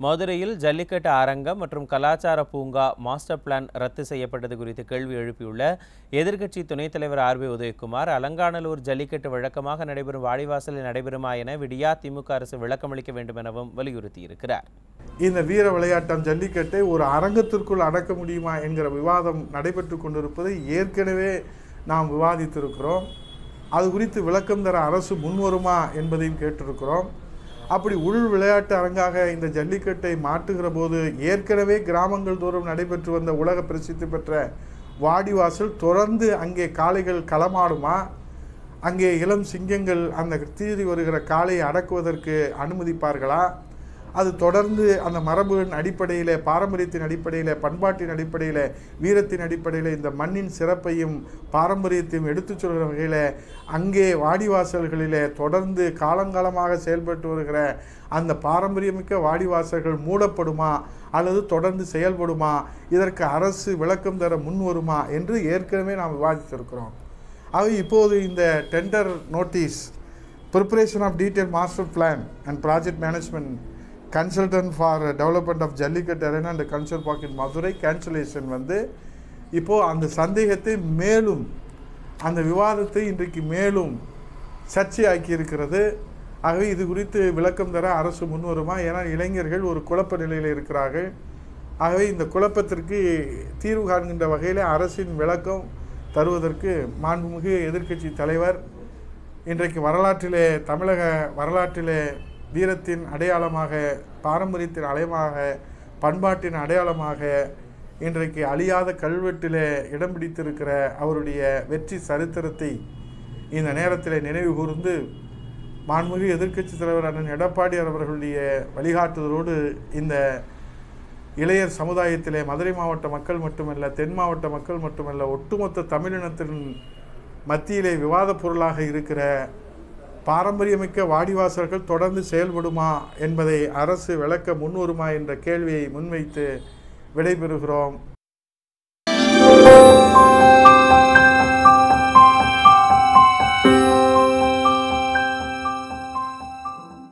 மதுரையில் ஜல்லிக்கட்டு அரங்கம் மற்றும் கலாச்சார பூங்கா மாஸ்டர் பிளான் ரத்து செய்யப்பட்டது குறித்து கேள்வி எழுப்பியுள்ள எதிர்க்கட்சி துணைத் தலைவர் ஆர் பி உதயகுமார் அலங்காநல்லூர் ஜல்லிக்கட்டு வழக்கமாக நடைபெறும் வாடிவாசலில் நடைபெறுமா என விடியா திமுக அரசு விளக்கமளிக்க வேண்டும் எனவும் வலியுறுத்தியிருக்கிறார் இந்த வீர விளையாட்டம் ஜல்லிக்கட்டை ஒரு அரங்கத்திற்குள் அடக்க முடியுமா என்கிற விவாதம் நடைபெற்று கொண்டிருப்பதை ஏற்கனவே நாம் விவாதித்திருக்கிறோம் அது குறித்து விளக்கம் தர அரசு முன்வருமா என்பதையும் கேட்டிருக்கிறோம் அப்படி உள் விளையாட்டு அரங்காக இந்த ஜல்லிக்கட்டை மாற்றுகிற போது ஏற்கனவே கிராமங்கள் தோறும் நடைபெற்று வந்த உலக பிரசித்தி பெற்ற வாடிவாசல் தொடர்ந்து அங்கே காளைகள் களமாடுமா அங்கே இளம் சிங்கங்கள் அந்த தீறி வருகிற காளையை அடக்குவதற்கு அனுமதிப்பார்களா அது தொடர்ந்து அந்த மரபின் அடிப்படையில் பாரம்பரியத்தின் அடிப்படையில் பண்பாட்டின் அடிப்படையில் வீரத்தின் அடிப்படையில் இந்த மண்ணின் சிறப்பையும் பாரம்பரியத்தையும் எடுத்துச் சொல்கிற வகையில் அங்கே வாடிவாசல்களிலே தொடர்ந்து காலங்காலமாக செயல்பட்டு வருகிற அந்த பாரம்பரியமிக்க வாடிவாசல்கள் மூடப்படுமா அல்லது தொடர்ந்து செயல்படுமா இதற்கு அரசு விளக்கம் தர முன் வருமா என்று ஏற்கனவே நாம் விவாதித்திருக்கிறோம் ஆக இப்போது இந்த tender notice preparation of detail master plan and project management consultant for development of jallikattu arena and culture park in Madurai cancellation வந்து இப்போது அந்த சந்தேகத்தை மேலும் அந்த விவாதத்தை இன்றைக்கு மேலும் சர்ச்சையாக்கி இருக்கிறது ஆகவே இது குறித்து விளக்கம் தர அரசு முன்வருமா ஏன்னா இளைஞர்கள் ஒரு குழப்ப நிலையில் இருக்கிறார்கள் ஆகவே இந்த குழப்பத்திற்கு தீர்வு காண்கின்ற வகையில் அரசின் விளக்கம் தருவதற்கு மாண்புமிகு எதிர்க்கட்சி தலைவர் இன்றைக்கு வரலாற்றிலே தமிழக வரலாற்றிலே வீரத்தின் அடையாளமாக பாரம்பரியத்தின் அடையமாக பண்பாட்டின் அடையாளமாக இன்றைக்கு அழியாத கல்வெட்டிலே இடம் பிடித்திருக்கிற அவருடைய வெற்றி சரித்திரத்தை இந்த நேரத்தில் நினைவு கூர்ந்து மாண்புமிகு எதிர்க்கட்சி தலைவர் அண்ணன் எடப்பாடியார் அவர்களுடைய வழிகாட்டுதலோடு இந்த இளையர் சமுதாயத்திலே மதுரை மாவட்ட மக்கள் மட்டுமல்ல தென் மாவட்ட மக்கள் மட்டுமல்ல ஒட்டுமொத்த தமிழினத்தின் மத்தியிலே விவாதப் பொருளாக இருக்கிற பாரம்பரியமிக்க வாடிவாசல்கள் தொடர்ந்து செயல்படுமா என்பதை அரசு விளக்க முன்வருமா என்ற கேள்வியை முன்வைத்து விடைபெறுகிறோம்